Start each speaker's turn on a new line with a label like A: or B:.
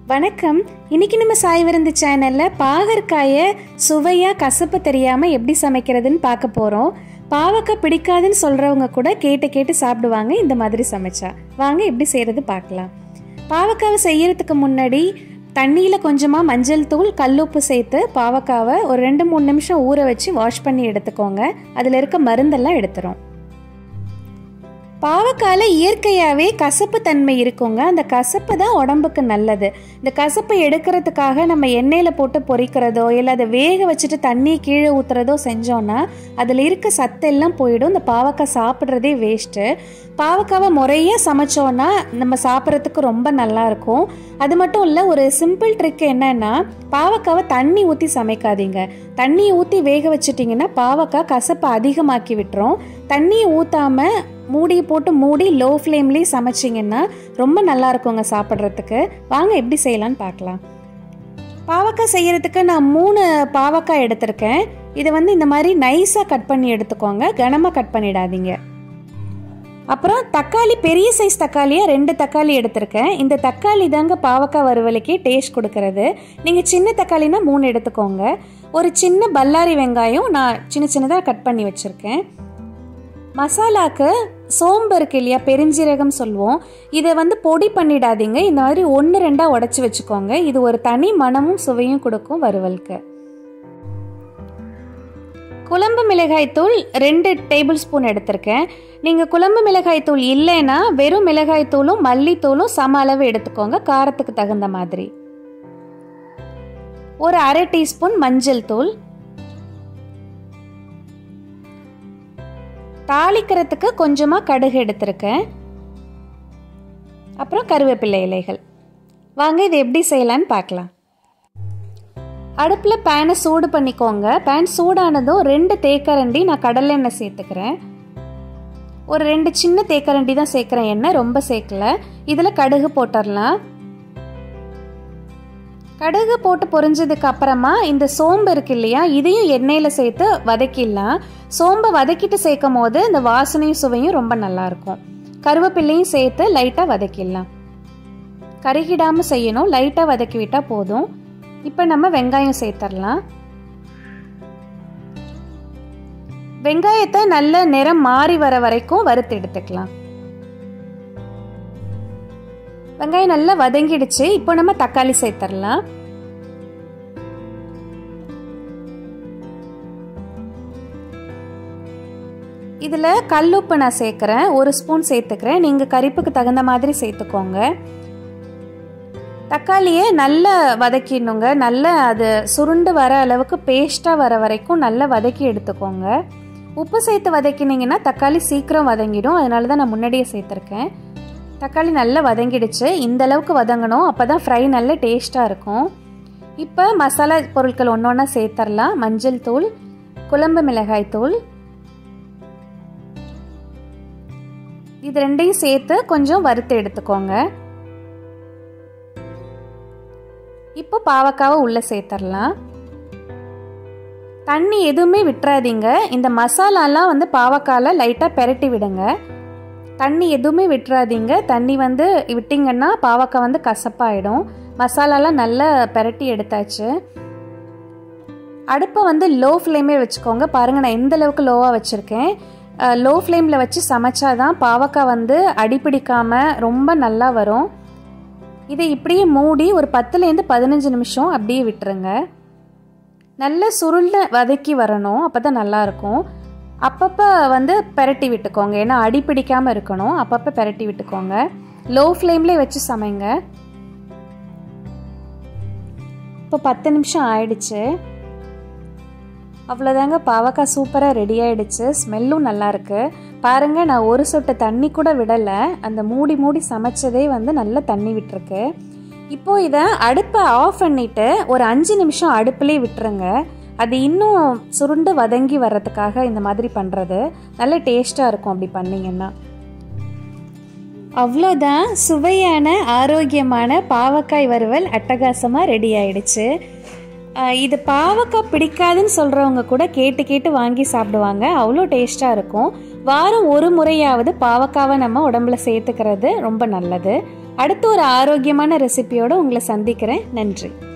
A: வணக்கம் இன்னைக்கு நம்ம சாய் விருந்து சேனல்ல பாகற்காயை சுவையா கசப்பு தெரியாம எப்படி சமைக்கிறதுன்னு பார்க்க போறோம் பாவக்காய் பிடிக்காதுன்னு சொல்றவங்க கூட கேட்டு கேட்டு சாப்பிடுவாங்க இந்த மாதிரி சமைச்சா வாங்க எப்படி செய்யறது பார்க்கலாம் பாவக்காவை செய்யறதுக்கு முன்னாடி தண்ணியில் கொஞ்சமாக மஞ்சள் தூள் கல்லுப்பு சேர்த்து பாவக்காவை ஒரு ரெண்டு மூணு நிமிஷம் ஊற வச்சு வாஷ் பண்ணி எடுத்துக்கோங்க அதில் இருக்க மருந்தெல்லாம் எடுத்துரும் பாவக்காயில் இயற்கையாகவே கசப்பு தன்மை இருக்குங்க அந்த கசப்பு தான் உடம்புக்கு நல்லது இந்த கசப்பை எடுக்கிறதுக்காக நம்ம எண்ணெயில் போட்டு பொரிக்கிறதோ இல்லை அதை வேக வச்சுட்டு தண்ணி கீழே ஊற்றுறதோ செஞ்சோன்னா அதில் இருக்க சத்தெல்லாம் போயிடும் இந்த பாவக்காய் சாப்பிட்றதே வேஸ்ட்டு பாவக்காவை முறையாக சமைச்சோன்னா நம்ம சாப்பிட்றதுக்கு ரொம்ப நல்லா இருக்கும் அது மட்டும் இல்லை ஒரு சிம்பிள் ட்ரிக் என்னன்னா பாவக்காவை தண்ணி ஊற்றி சமைக்காதீங்க தண்ணியை ஊற்றி வேக வச்சிட்டிங்கன்னா பாவக்காய் கசப்பை அதிகமாக்கி விட்டுரும் தண்ணியை ஊற்றாம மூடி போட்டு மூடி லோ ஃப்ளேம்லேயே சமைச்சிங்கன்னா ரொம்ப நல்லா இருக்குங்க சாப்பிட்றதுக்கு வாங்க எப்படி செய்யலான்னு பார்க்கலாம் பாவக்காய் செய்யறதுக்கு நான் மூணு பாவக்காய் எடுத்திருக்கேன் இதை வந்து இந்த மாதிரி நைஸாக கட் பண்ணி எடுத்துக்கோங்க கனமாக கட் பண்ணிடாதீங்க அப்புறம் தக்காளி பெரிய சைஸ் தக்காளியாக ரெண்டு தக்காளி எடுத்திருக்கேன் இந்த தக்காளி தாங்க பாவக்காய் வறுவலுக்கே டேஸ்ட் கொடுக்கறது நீங்கள் சின்ன தக்காளினா மூணு எடுத்துக்கோங்க ஒரு சின்ன பல்லாரி வெங்காயம் நான் சின்ன சின்னதாக கட் பண்ணி வச்சுருக்கேன் மசாலாக்கு சோம்பு இருக்கு இல்லையா பெருஞ்சீரகம் சொல்லுவோம் இதை வந்து பொடி பண்ணிடாதீங்க இந்த மாதிரி ஒன்று ரெண்டாக உடச்சி வச்சுக்கோங்க இது ஒரு தனி மணமும் சுவையும் கொடுக்கும் வறுவலுக்கு குழம்பு மிளகாய் தூள் ரெண்டு டேபிள் ஸ்பூன் எடுத்திருக்கேன் நீங்கள் குழம்பு மிளகாய் தூள் இல்லைன்னா வெறும் மிளகாய் தூளும் மல்லித்தூளும் சம அளவு எடுத்துக்கோங்க காரத்துக்கு தகுந்த மாதிரி ஒரு அரை டீஸ்பூன் மஞ்சள் தூள் தாளிக்கிறதுக்கு கொஞ்சமாக கடுகு எடுத்திருக்கேன் அப்புறம் கருவேப்பிலை இலைகள் வாங்க இது எப்படி செய்யலான்னு பார்க்கலாம் அடுப்பில் பேனை சூடு பண்ணிக்கோங்க பேன் சூடானதும் ரெண்டு தேக்கரண்டி நான் கடலெண்ணெய் சேர்த்துக்கிறேன் ஒரு ரெண்டு சின்ன தேக்கரண்டி தான் சேர்க்குறேன் எண்ணெய் ரொம்ப சேர்க்கல இதில் கடுகு போட்டுடலாம் கடுகு போட்டு பொரிஞ்சதுக்கு அப்புறமா இந்த சோம்பு இருக்கு இல்லையா இதையும் எண்ணெயில் சேர்த்து வதக்கிடலாம் சோம்பை வதக்கிட்டு சேர்க்கும் போது இந்த வாசனையும் சுவையும் ரொம்ப நல்லா இருக்கும் கருவேப்பிள்ளையும் சேர்த்து லைட்டாக வதக்கிடலாம் கருகிடாமல் செய்யணும் லைட்டாக வதக்கி விட்டால் போதும் இப்போ நம்ம வெங்காயம் சேர்த்துடலாம் வெங்காயத்தை நல்ல நிறம் மாறி வர வரைக்கும் வறுத்து எடுத்துக்கலாம் வெங்காயம் நல்லா வதங்கிடுச்சு இப்போ நம்ம தக்காளி சேர்த்துடலாம் இதில் கல்லுப்பு நான் சேர்க்குறேன் ஒரு ஸ்பூன் சேர்த்துக்கிறேன் நீங்கள் கரிப்புக்கு தகுந்த மாதிரி சேர்த்துக்கோங்க தக்காளியை நல்லா வதக்கிடணுங்க நல்லா அது சுருண்டு வர அளவுக்கு பேஸ்ட்டாக வர வரைக்கும் நல்லா வதக்கி எடுத்துக்கோங்க உப்பு சேர்த்து வதக்கினீங்கன்னா தக்காளி சீக்கிரம் வதங்கிடும் அதனால தான் நான் முன்னாடியே சேர்த்துருக்கேன் தக்காளி நல்லா வதங்கிடுச்சு இந்த அளவுக்கு வதங்கணும் அப்போ தான் ஃப்ரை நல்ல டேஸ்ட்டாக இருக்கும் இப்போ மசாலா பொருட்கள் ஒன்று ஒன்றா சேர்த்துடலாம் மஞ்சள் தூள் குழம்பு மிளகாய் தூள் இது ரெண்டையும் சேர்த்து கொஞ்சம் வறுத்து எடுத்துக்கோங்க இப்போ பாவக்காவை உள்ளே சேர்த்துடலாம் தண்ணி எதுவுமே விட்டுறாதீங்க இந்த மசாலாலாம் வந்து பாவக்காயில் லைட்டாக பெரட்டி விடுங்க தண்ணி எதுவுமே விட்டுறாதீங்க தண்ணி வந்து விட்டிங்கன்னா பாவக்காய் வந்து கசப்பாயிடும் மசாலாலாம் நல்லா பெரட்டி எடுத்தாச்சு அடுப்பை வந்து லோ ஃப்ளேமே வச்சுக்கோங்க பாருங்கள் நான் எந்த அளவுக்கு லோவாக வச்சுருக்கேன் லோ ஃப்ளேமில் வச்சு சமைச்சாதான் பாவக்காய் வந்து அடிப்பிடிக்காமல் ரொம்ப நல்லா வரும் இதை இப்படியே மூடி ஒரு பத்துலேருந்து பதினஞ்சு நிமிஷம் அப்படியே விட்டுருங்க நல்ல சுருள வதக்கி வரணும் அப்போ தான் நல்லாயிருக்கும் அப்பப்போ வந்து பெரட்டி விட்டுக்கோங்க ஏன்னா அடி பிடிக்காமல் இருக்கணும் அப்பப்போ பெரட்டி விட்டுக்கோங்க லோ ஃப்ளேம்லேயே வச்சு சமைங்க இப்போ பத்து நிமிஷம் ஆயிடுச்சு அவ்வளோதாங்க பாவக்காய் சூப்பராக ரெடி ஆயிடுச்சு ஸ்மெல்லும் நல்லா இருக்கு பாருங்க நான் ஒரு சொட்டு தண்ணி கூட விடலை அந்த மூடி மூடி சமைச்சதே வந்து நல்லா தண்ணி விட்டுருக்கு இப்போ இதை அடுப்பை ஆஃப் பண்ணிட்டு ஒரு அஞ்சு நிமிஷம் அடுப்புலேயே விட்டுருங்க அது இன்னும் சுருண்டு வதங்கி வர்றதுக்காக இந்த மாதிரி பண்ணுறது நல்ல டேஸ்ட்டாக இருக்கும் அப்படி பண்ணிங்கன்னா அவ்வளோதான் சுவையான ஆரோக்கியமான பாவக்காய் வறுவல் அட்டகாசமாக ரெடி ஆயிடுச்சு இது பாவக்காய் பிடிக்காதுன்னு சொல்கிறவங்க கூட கேட்டு கேட்டு வாங்கி சாப்பிடுவாங்க அவ்வளோ டேஸ்ட்டாக இருக்கும் வாரம் ஒரு முறையாவது பாவக்காவை நம்ம உடம்புல சேர்த்துக்கிறது ரொம்ப நல்லது அடுத்து ஒரு ஆரோக்கியமான ரெசிபியோட உங்களை சந்திக்கிறேன் நன்றி